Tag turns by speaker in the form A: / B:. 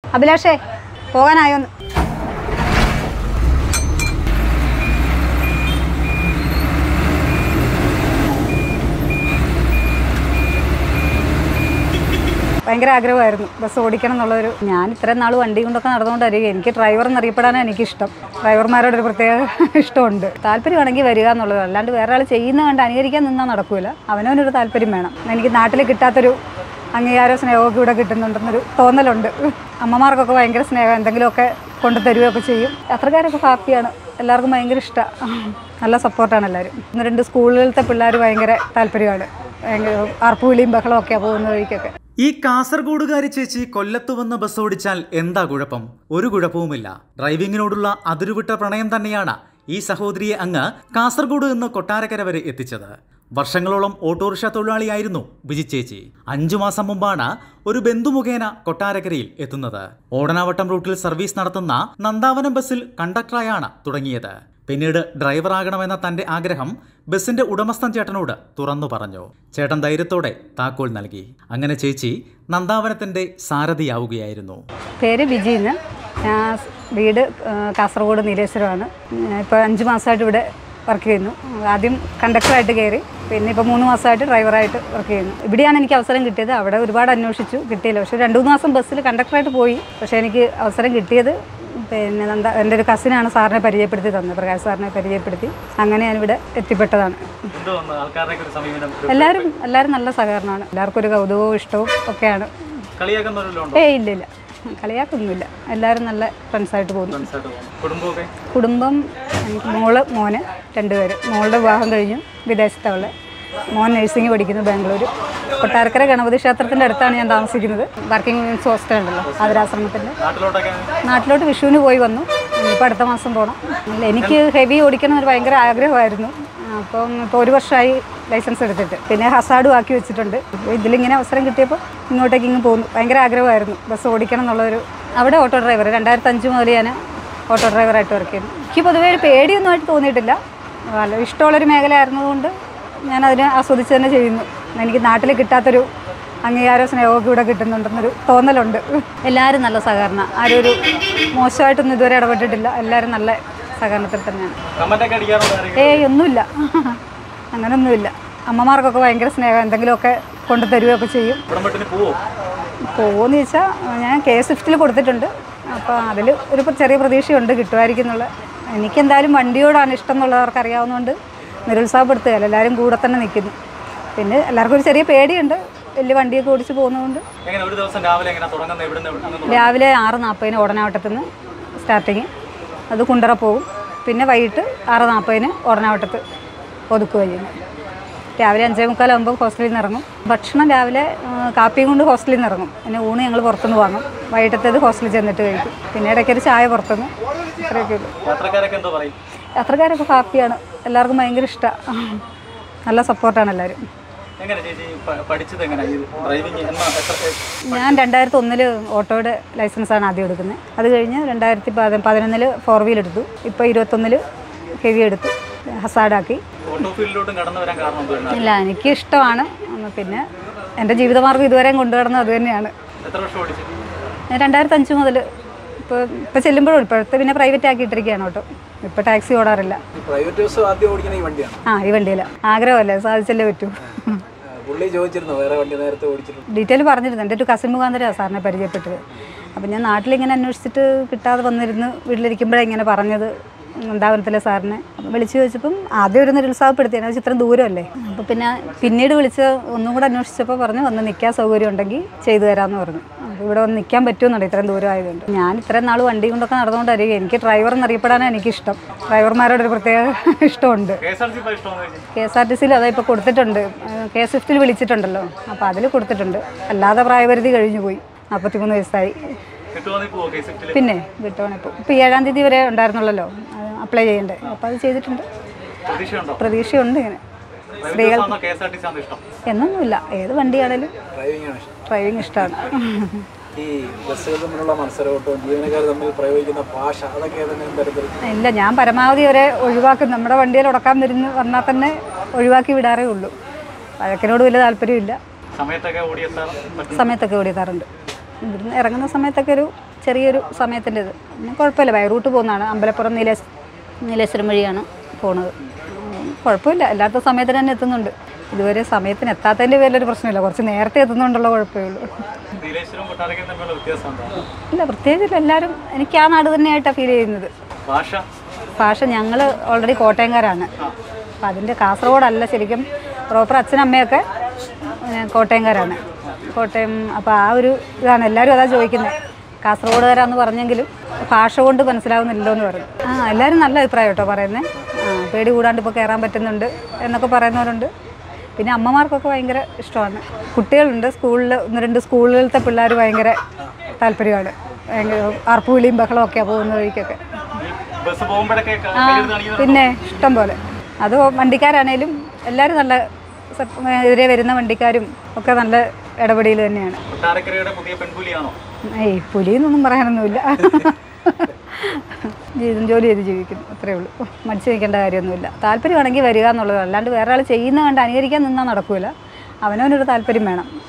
A: അഭിലാഷേ പോകാനായോന്ന് ഭയങ്കര ആഗ്രഹമായിരുന്നു ബസ് ഓടിക്കണം എന്നുള്ളൊരു ഞാൻ ഇത്രയും നാൾ വണ്ടി കൊണ്ടൊക്കെ നടന്നുകൊണ്ടായിരിക്കും എനിക്ക് ഡ്രൈവർ എന്നറിയപ്പെടാനാണ് എനിക്കിഷ്ടം ഡ്രൈവർമാരോട് ഒരു പ്രത്യേക ഇഷ്ടമുണ്ട് താല്പര്യമാണെങ്കിൽ വരിക എന്നുള്ളത് അല്ലാണ്ട് വേറെ ആൾ ചെയ്യുന്ന കണ്ട് അനുകരിക്കാൻ നിന്നാൽ നടക്കൂല അവനവനൊരു താല്പര്യം വേണം എനിക്ക് നാട്ടിൽ കിട്ടാത്തൊരു അംഗീകാരവും സ്നേഹമൊക്കെ ഇവിടെ കിട്ടുന്നുണ്ടെന്നൊരു തോന്നലുണ്ട് അമ്മമാർക്കൊക്കെ ഭയങ്കര സ്നേഹം എന്തെങ്കിലുമൊക്കെ കൊണ്ടു തരുകയൊക്കെ ചെയ്യും യാത്രക്കാരൊക്കെ ഹാപ്പിയാണ് എല്ലാവർക്കും ഭയങ്കര ഇഷ്ടമാണ് നല്ല സപ്പോർട്ടാണ് എല്ലാവരും ഒന്ന് രണ്ട് സ്കൂളുകളിലത്തെ പിള്ളേർ ഭയങ്കര താല്പര്യമാണ് ഭയങ്കര ആർപ്പുവിളിയും ബഹളവും ഒക്കെയാണ് പോകുന്ന വഴിക്കൊക്കെ
B: ഈ കാസർഗോഡുകാരി ചേച്ചി കൊല്ലത്ത് വന്ന് ബസ് ഓടിച്ചാൽ എന്താ കുഴപ്പം ഒരു കുഴപ്പവുമില്ല ഡ്രൈവിങ്ങിനോടുള്ള അതിരുവിട്ട പ്രണയം തന്നെയാണ് ഈ സഹോദരിയെ അങ്ങ് കാസർഗോഡ് നിന്ന് കൊട്ടാരക്കര വരെ എത്തിച്ചത് വർഷങ്ങളോളം ഓട്ടോറിക്ഷ തൊഴിലാളിയായിരുന്നു ബിജി ചേച്ചി അഞ്ചു മാസം മുമ്പാണ് ഒരു ബന്ധു മുഖേന കൊട്ടാരക്കരയിൽ എത്തുന്നത് ഓടനാവട്ടം റൂട്ടിൽ സർവീസ് നടത്തുന്ന നന്ദാവനം ബസ്സിൽ കണ്ടക്ടറായാണ് തുടങ്ങിയത് പിന്നീട് ഡ്രൈവറാകണമെന്ന തന്റെ ആഗ്രഹം ബസിന്റെ ഉടമസ്ഥൻ ചേട്ടനോട് തുറന്നു പറഞ്ഞു ചേട്ടൻ ധൈര്യത്തോടെ താക്കോൽ നൽകി അങ്ങനെ ചേച്ചി നന്ദാവനത്തിന്റെ സാരഥിയാവുകയായിരുന്നു
A: പേര് ബിജിന്ന് ഞാൻ സ് വീട് ആ, കാസർഗോഡ് നീലേശ്വരമാണ് ഇപ്പോൾ അഞ്ച് മാസമായിട്ട് ഇവിടെ വർക്ക് ചെയ്യുന്നു ആദ്യം കണ്ടക്ടറായിട്ട് കയറി പിന്നെ ഇപ്പോൾ മൂന്ന് മാസമായിട്ട് ഡ്രൈവറായിട്ട് വർക്ക് ചെയ്യുന്നു ഇവിടെയാണ് എനിക്ക് അവസരം കിട്ടിയത് അവിടെ ഒരുപാട് അന്വേഷിച്ചു കിട്ടിയില്ല പക്ഷേ രണ്ട് മൂന്ന് മാസം ബസ്സിൽ കണ്ടക്ടറായിട്ട് പോയി പക്ഷേ എനിക്ക് അവസരം കിട്ടിയത് പിന്നെ എന്താ എൻ്റെ ഒരു കസിനാണ് സാറിനെ പരിചയപ്പെടുത്തി തന്നത് പ്രകാശ് സാറിനെ പരിചയപ്പെടുത്തി അങ്ങനെ ഞാനിവിടെ എത്തിപ്പെട്ടതാണ് എല്ലാവരും എല്ലാവരും നല്ല സഹകരണമാണ് എല്ലാവർക്കും ഒരു കൗതുകവും ഇഷ്ടവും ഒക്കെയാണ് ഏയ് ഇല്ല ഇല്ല കളിയാക്കൊന്നുമില്ല എല്ലാവരും നല്ല ഫ്രണ്ട്സായിട്ട് പോകുന്നു
B: കുടുംബമൊക്കെ
A: കുടുംബം എനിക്ക് മോള് മോന് രണ്ടുപേര് മോളുടെ വിവാഹം കഴിഞ്ഞു വിദേശത്തുള്ള മോൻ നഴ്സിംഗ് പഠിക്കുന്നു ബാംഗ്ലൂർ കൊട്ടാരക്കര ഗണപതി ക്ഷേത്രത്തിൻ്റെ അടുത്താണ് ഞാൻ താമസിക്കുന്നത് വർക്കിംഗ് വിമൻസ് ഹോസ്റ്റൽ ഉണ്ടല്ലോ ആതിരാശ്രമത്തിൻ്റെ
B: നാട്ടിലോട്ടൊക്കെ
A: നാട്ടിലോട്ട് വിഷുവിന് പോയി വന്നു ഇനിയിപ്പോൾ അടുത്ത മാസം പോകണം ഇല്ല, എനിക്ക് ഹെവി ഓടിക്കണം എന്നൊരു ഭയങ്കര ആഗ്രഹമായിരുന്നു അപ്പം ഇപ്പോൾ ഒരു വർഷമായി ലൈസൻസ് എടുത്തിട്ട് പിന്നെ ഹസാഡും ആക്കി വെച്ചിട്ടുണ്ട് അപ്പോൾ ഇതിലിങ്ങനെ അവസരം കിട്ടിയപ്പോൾ ഇങ്ങോട്ടേക്ക് ഇങ്ങ് പോകുന്നു ഭയങ്കര ആഗ്രഹമായിരുന്നു ബസ് ഓടിക്കണം എന്നുള്ളൊരു അവിടെ ഓട്ടോ ഡ്രൈവർ രണ്ടായിരത്തി അഞ്ച് മുതൽ ഞാൻ ഓട്ടോ ഡ്രൈവറായിട്ട് വർക്ക് ചെയ്യുന്നു എനിക്ക് പൊതുവേ ഒരു പേടിയൊന്നുമായിട്ട് തോന്നിയിട്ടില്ല വളരെ ഇഷ്ടമുള്ളൊരു മേഖല ആയിരുന്നതുകൊണ്ട് ഞാൻ അതിനെ ആസ്വദിച്ച് തന്നെ ചെയ്യുന്നു എനിക്ക് നാട്ടിൽ കിട്ടാത്തൊരു അംഗീകാരവും സ്നേഹമൊക്കെ ഇവിടെ കിട്ടുന്നുണ്ടെന്നൊരു തോന്നലുണ്ട് എല്ലാവരും നല്ല സഹകരണം ആരും ഒരു മോശമായിട്ടൊന്നും ഇതുവരെ ഇടപെട്ടിട്ടില്ല എല്ലാവരും നല്ല സഹകരണത്തിൽ തന്നെയാണ്
B: കമന്റൊക്കെ അടിക്കാറുണ്ട്
A: ഏയ് ഒന്നുമില്ല അങ്ങനൊന്നുമില്ല അമ്മമാർക്കൊക്കെ ഭയങ്കര സ്നേഹം എന്തെങ്കിലുമൊക്കെ കൊണ്ടു തരുകയൊക്കെ ചെയ്യും
B: ഉടമ്പട്ടിന് പോവോ
A: പോകുമെന്ന് ചോദിച്ചാൽ ഞാൻ കെ സ്വിഫ്റ്റിൽ കൊടുത്തിട്ടുണ്ട് അപ്പോൾ അതിൽ ഒരു ചെറിയ പ്രതീക്ഷയുണ്ട് കിട്ടുമായിരിക്കും എന്നുള്ള എനിക്കെന്തായാലും വണ്ടിയോടാണ് ഇഷ്ടം എന്നുള്ളവർക്ക് അറിയാവുന്നതുകൊണ്ട് നിരുത്സാഹപ്പെടുത്തുകയല്ല എല്ലാവരും കൂടെ തന്നെ നിൽക്കുന്നു പിന്നെ എല്ലാവർക്കും ഒരു ചെറിയ പേടിയുണ്ട് വലിയ വണ്ടിയൊക്കെ ഓടിച്ച് പോകുന്നതുകൊണ്ട്
B: എങ്ങനെ ഒരു ദിവസം രാവിലെ എങ്ങനെ തുടങ്ങുന്നത് എവിടുന്ന് എവിടുന്ന്
A: രാവിലെ ആറ് നാൽപ്പതിന് ഓടനാവട്ടത്തുനിന്ന് സ്റ്റാർട്ടിങ് അത് കുണ്ടറ പോകും പിന്നെ വൈകിട്ട് ആറ് നാൽപ്പതിന് ഓടനാവട്ടത്ത് ഒതുക്കുക ചെയ്യുന്നു രാവിലെ അഞ്ചേ മുക്കാലാകുമ്പോൾ ഹോസ്റ്റലിൽ നിന്ന് ഇറങ്ങും ഭക്ഷണം രാവിലെ ആ, കാപ്പിയും കൊണ്ട് ഹോസ്റ്റലിൽ നിന്ന് ഇറങ്ങും പിന്നെ ഊണ് ഞങ്ങൾ പുറത്തുനിന്ന് വാങ്ങും വൈകിട്ടത്തേത് ഹോസ്റ്റലിൽ ചെന്നിട്ട് കഴിക്കും പിന്നെ ഇടയ്ക്കൊരു ചായ പുറത്തുനിന്ന് ഇത്രയൊക്കെ ഉള്ളൂ
B: യാത്രക്കാരൊക്കെ എന്തോ പറയും
A: യാത്രക്കാരൊക്കെ ഹാപ്പിയാണ് എല്ലാവർക്കും ഭയങ്കര ഇഷ്ടമാണ് നല്ല സപ്പോർട്ടാണ് എല്ലാവരും
B: എങ്ങനെ ചേച്ചി പ- പഠിച്ചത് എങ്ങനെ ഈ ഡ്രൈവിംഗ് എന്നാ എത്ര
A: ഞാൻ രണ്ടായിരത്തി ഒന്നില് ഓട്ടോയുടെ ലൈസൻസാണ് ആദ്യം എടുക്കുന്നത് അത് കഴിഞ്ഞ് രണ്ടായിരത്തി പതി പതിനൊന്നില് ഫോർ വീൽ എടുത്തു ഇപ്പോൾ ഇരുപത്തൊന്നില് ഹെവി എടുത്തു ഹസാഡാക്കി
B: ഓട്ടോ ഫീൽഡിലോട്ടും കടന്നു വരാൻ കാരണം എന്താണ്
A: ഇല്ല എനിക്ക് ഇഷ്ടമാണ് ഉം, പിന്നെ എൻ്റെ ജീവിതമാർഗ്ഗം ഇതുവരെയും കൊണ്ടുവരുന്നത് അത് തന്നെയാണ്
B: എത്ര വർഷം ഓടിച്ചു
A: ഞാൻ രണ്ടായിരത്തി അഞ്ച് മുതൽ ഇപ്പോൾ ഇപ്പോൾ ചെല്ലുമ്പോഴും ഇപ്പോഴത്തെ പിന്നെ പ്രൈവറ്റ് ആക്കിയിട്ടിരിക്കുകയാണ് ഓട്ടോ ഇപ്പോൾ ടാക്സി ഓടാറില്ല
C: പ്രൈവറ്റ് ബസ് ആദ്യം ഓടിക്കുന്ന ഈ വണ്ടിയാണ്
A: ആ ഈ വണ്ടിയില്ല ആഗ്രഹമല്ലേ സാധിച്ചല്ലേ പറ്റൂ
C: ആ, പുള്ളി ചോദിച്ചിരുന്നു വേറെ വണ്ടി നേരത്തെ ഓടിച്ചിട്ടുണ്ട്
A: ഡീറ്റെയിൽ പറഞ്ഞിരുന്നു എൻ്റെ ഒരു കസിൻ മുഖാന്തരമാണ് സാറിനെ പരിചയപ്പെട്ടത് അപ്പം ഞാൻ നാട്ടിലിങ്ങനെ അന്വേഷിച്ചിട്ട് കിട്ടാതെ വന്നിരുന്ന് വീട്ടിലിരിക്കുമ്പോഴാണ് ഇങ്ങനെ പറഞ്ഞത് വൃന്ദാവനത്തിലെ സാറിനെ അപ്പം വിളിച്ച് ചോദിച്ചപ്പം ആദ്യം ഒരു നിരുത്സാഹപ്പെടുത്തി എന്നു വെച്ചാൽ ഇത്രയും ദൂരമല്ലേ അപ്പോൾ പിന്നെ പിന്നീട് വിളിച്ച് ഒന്നും കൂടെ അന്വേഷിച്ചപ്പോൾ പറഞ്ഞു വന്ന് നിൽക്കാൻ സൗകര്യം ഉണ്ടെങ്കിൽ ചെയ്തു തരാമെന്ന് പറഞ്ഞു അപ്പോൾ ഇവിടെ വന്ന് നിൽക്കാൻ പറ്റുമെന്നുണ്ട് ഇത്രയും ദൂരം ആയതുകൊണ്ട് ഞാൻ ഇത്രയും നാൾ വണ്ടി കൊണ്ടൊക്കെ നടന്നുകൊണ്ടായിരിക്കും എനിക്ക് ഡ്രൈവർ എന്നറിയപ്പെടാനാണ് എനിക്കിഷ്ടം ഡ്രൈവർമാരോട് ഒരു പ്രത്യേക ഇഷ്ടമുണ്ട്
B: കെ എസ് ആർ ടി ഇഷ്ടമാണെന്ന് ചേച്ചി
A: കെ എസ് ആർ ടി സിയിൽ അതാ ഇപ്പോൾ കൊടുത്തിട്ടുണ്ട് കെ എസ് എഫിൽ വിളിച്ചിട്ടുണ്ടല്ലോ അപ്പോൾ അതിൽ കൊടുത്തിട്ടുണ്ട് അല്ലാതെ പ്രായപരിധി കഴിഞ്ഞു പോയി നാൽപ്പത്തിമൂന്ന് വയസ്സായി
B: കിട്ടുവാണെങ്കിൽ പോവോ കെ സെറ്റിൽ
A: പിന്നെ കിട്ടുവാണ് ഇപ്പോൾ ഇപ്പോൾ ഏഴാം തീയതി വരെ ഉണ്ടായിരുന്നുള്ളല്ലോ അപ്ലൈ ചെയ്യണ്ടേ അപ്പോൾ അത് ചെയ്തിട്ടുണ്ട്
B: പ്രതീക്ഷയുണ്ടോ
A: പ്രതീക്ഷയുണ്ട് ഇങ്ങനെ
B: private bus K S R T C ആണോ ഇഷ്ടം
A: എന്നൊന്നുമില്ല ഏത് വണ്ടിയാണേലും
C: ഡ്രൈവിംഗ് ആണ് ഇഷ്ടം
A: ഡ്രൈവിംഗ് ഇഷ്ടമാണ്
C: ഈ ബസ്സുകൾ തമ്മിലുള്ള മത്സരോട്ടവും ജീവനക്കാർ തമ്മിൽ പ്രയോഗിക്കുന്ന ഭാഷ അതൊക്കെ ഏതെങ്കിലും തരത്തിൽ
A: ഇല്ല ഞാൻ പരമാവധി അവരെ ഒഴിവാക്കും നമ്മുടെ വണ്ടിയിൽ ഉടക്കാൻ വരുന്ന വന്നാൽ തന്നെ ഒഴിവാക്കി വിടാറേ ഉള്ളൂ വഴക്കിനോട് വലിയ താല്പര്യമില്ല
B: സമയത്തൊക്കെ ഓടിയെത്താൻ പറ്റും
A: സമയത്തൊക്കെ ഓടിയെത്താറുണ്ട് ഇവിടുന്ന് ഇറങ്ങുന്ന സമയത്തൊക്കെ ഒരു ചെറിയൊരു സമയത്തിൻ്റെ ഇത് പിന്നെ കുഴപ്പമില്ല ബൈ റൂട്ട് പോകുന്നതാണ് അമ്പലപ്പുറം നീലേശ് നീലേശ്വരം വഴിയാണ് പോണത് ഉം, കുഴപ്പമില്ല എല്ലാത്ത സമയത്തിന് തന്നെ എത്തുന്നുണ്ട് ഇതുവരെ സമയത്തിന് എത്താത്തതിൻ്റെ പേരിലൊരു പ്രശ്നമില്ല കുറച്ച് നേരത്തെ എത്തുന്നുണ്ടുള്ള കുഴപ്പമേ ഉള്ളൂ
C: നീലേശ്വരം കൊട്ടാരക്കര തമ്മിലുള്ള വ്യത്യാസം എന്താണ്
A: ഇല്ല പ്രത്യേകിച്ച് എല്ലാവരും എനിക്ക് ആ നാട് തന്നെയായിട്ടാണ് ഫീൽ ചെയ്യുന്നത്
C: ഭാഷ
A: ഭാഷ ഞങ്ങൾ ഓൾറെഡി കോട്ടയംകാരാണ് അപ്പം അതിൻ്റെ കാസർഗോഡല്ല ശരിക്കും പ്രോപ്പർ അച്ഛനമ്മയൊക്കെ ഏ, കോട്ടയംകാരാണ് കോട്ടയം അപ്പോൾ ആ ഒരു ഇതാണ് എല്ലാവരും അതാ ചോദിക്കുന്നത് കാസർഗോഡുകാരാന്ന് പറഞ്ഞെങ്കിലും ഭാഷ കൊണ്ട് മനസ്സിലാവുന്നില്ലല്ലോ എന്ന് പറഞ്ഞു ആ എല്ലാവരും നല്ല അഭിപ്രായം കേട്ടോ പറയുന്നത് ആ പേടി കൂടാണ്ട് ഇപ്പോൾ കയറാൻ പറ്റുന്നുണ്ട് എന്നൊക്കെ പറയുന്നവരുണ്ട് പിന്നെ അമ്മമാർക്കൊക്കെ ഭയങ്കര ഇഷ്ടമാണ് കുട്ടികളുണ്ട് സ്കൂളിൽ ഒന്ന് രണ്ട് സ്കൂളുകളിലത്തെ പിള്ളേർ ഭയങ്കര താല്പര്യമാണ് ഭയങ്കര ആർപ്പുവിളിയും ബഹളവും ഒക്കെയാണ് പോകുന്ന വഴിക്കൊക്കെ
C: ഈ ബസ് പോകുമ്പോഴൊക്കെ ക-
A: ആ
C: കയ്യെടുത്ത് കാണിക്കുന്ന
A: പിന്നെ ഇഷ്ടം പോലെ അത് വണ്ടിക്കാരാണേലും എല്ലാവരും നല്ല സ- എതിരെ വരുന്ന വണ്ടിക്കാരും ഒക്കെ നല്ല ഇടപെടൽ തന്നെയാണ്
C: കൊട്ടാരക്കരയുടെ പുതിയ പെൺപുലിയാണോ
A: ഏയ് പുലിയെന്നൊന്നും പറയാനൊന്നുമില്ല ജീവിതം ജോലി ചെയ്ത് ജീവിക്കുന്നു അത്രേ ഉള്ളൂ മടിച്ചു നിൽക്കേണ്ട കാര്യമൊന്നുമില്ല താല്പര്യമാണെങ്കിൽ വരിക എന്നുള്ളത് അല്ലാണ്ട് വേറെ ആൾ ചെയ്യുന്ന കണ്ട് അനുകരിക്കാൻ നിന്നാൽ നടക്കില്ല അവനവനൊരു താല്പര്യം വേണം